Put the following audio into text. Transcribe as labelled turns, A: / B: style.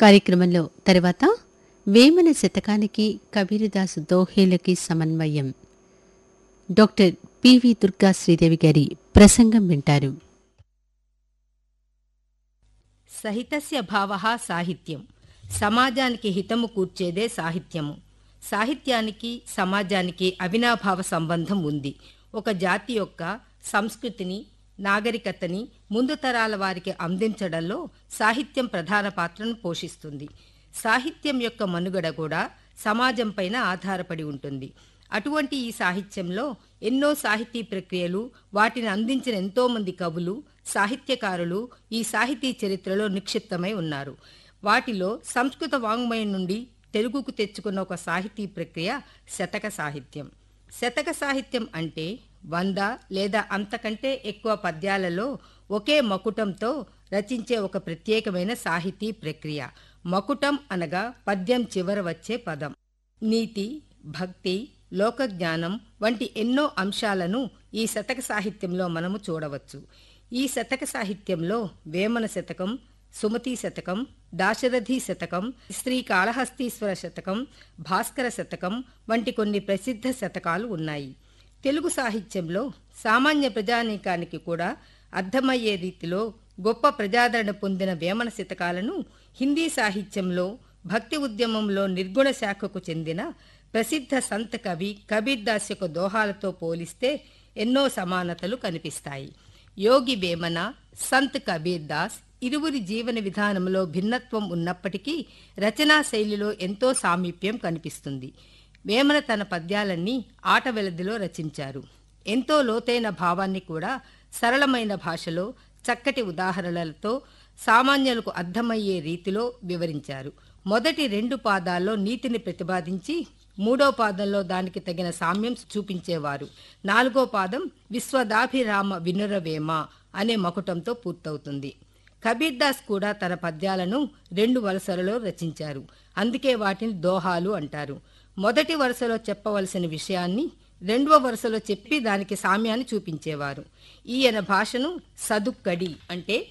A: కార్యక్రమంలో తర్వాత వేమన శతకానికి కబీరదాసు దోహేలకి సమన్వయం డాక్టర్ పివి దుర్గా శ్రీదేవి గారి ప్రసంగం వింటారు
B: సహితస్య భావ సాహిత్యం సమాజానికి హితము కూర్చేదే సాహిత్యము సాహిత్యానికి సమాజానికి అవినాభావ సంబంధం ఉంది ఒక జాతి యొక్క సంస్కృతిని నాగరికతని ముందు తరాల వారికి అందించడంలో సాహిత్యం ప్రధాన పాత్రను పోషిస్తుంది సాహిత్యం యొక్క మనుగడ కూడా సమాజంపైన ఆధారపడి ఉంటుంది అటువంటి ఈ సాహిత్యంలో ఎన్నో సాహితీ ప్రక్రియలు వాటిని అందించిన ఎంతో మంది కవులు సాహిత్యకారులు ఈ సాహితీ చరిత్రలో నిక్షిప్తమై ఉన్నారు వాటిలో సంస్కృత వాంగ్మయం నుండి తెలుగుకు తెచ్చుకున్న ఒక సాహితీ ప్రక్రియ శతక సాహిత్యం శతక సాహిత్యం అంటే వంద లేదా అంతకంటే ఎక్కువ పద్యాలలో ఒకే మకుటంతో రచించే ఒక ప్రత్యేకమైన సాహితీ ప్రక్రియ మకుటం అనగా పద్యం చివర వచ్చే పదం నీతి భక్తి లోకజ్ఞానం వంటి ఎన్నో అంశాలను ఈ శతక సాహిత్యంలో మనము చూడవచ్చు ఈ శతక సాహిత్యంలో వేమన శతకం సుమతి శతకం దాశరథి శతకం శ్రీకాళహస్తీశ్వర శతకం భాస్కర శతకం వంటి కొన్ని ప్రసిద్ధ శతకాలు ఉన్నాయి తెలుగు సాహిత్యంలో సామాన్య ప్రజానీకానికి కూడా అర్థమయ్యే రీతిలో గొప్ప ప్రజాదరణ పొందిన వేమన శతకాలను హిందీ సాహిత్యంలో భక్తి ఉద్యమంలో నిర్గుణ శాఖకు చెందిన ప్రసిద్ధ సంత కవి కబీర్ దాస్ యొక్క దోహాలతో పోలిస్తే ఎన్నో సమానతలు కనిపిస్తాయి యోగి వేమన సంత్ కబీర్ దాస్ ఇరువురి జీవన విధానంలో భిన్నత్వం ఉన్నప్పటికీ రచనా శైలిలో ఎంతో సామీప్యం కనిపిస్తుంది వేమన తన పద్యాలన్నీ ఆట వెలదిలో రచించారు ఎంతో లోతైన భావాన్ని కూడా సరళమైన భాషలో చక్కటి ఉదాహరణలతో సామాన్యులకు అర్థమయ్యే రీతిలో వివరించారు మొదటి రెండు పాదాల్లో నీతిని ప్రతిపాదించి మూడో పాదంలో దానికి తగిన సామ్యం చూపించేవారు నాలుగో పాదం విశ్వదాభిరామ వినురవేమ అనే మకుటంతో పూర్తవుతుంది కబీర్ దాస్ కూడా తన పద్యాలను రెండు వరుసలలో రచించారు అందుకే వాటిని దోహాలు అంటారు మొదటి వరుసలో చెప్పవలసిన విషయాన్ని రెండవ వరుసలో చెప్పి దానికి సామ్యాన్ని చూపించేవారు ఈయన భాషను సదుక్కడి అంటే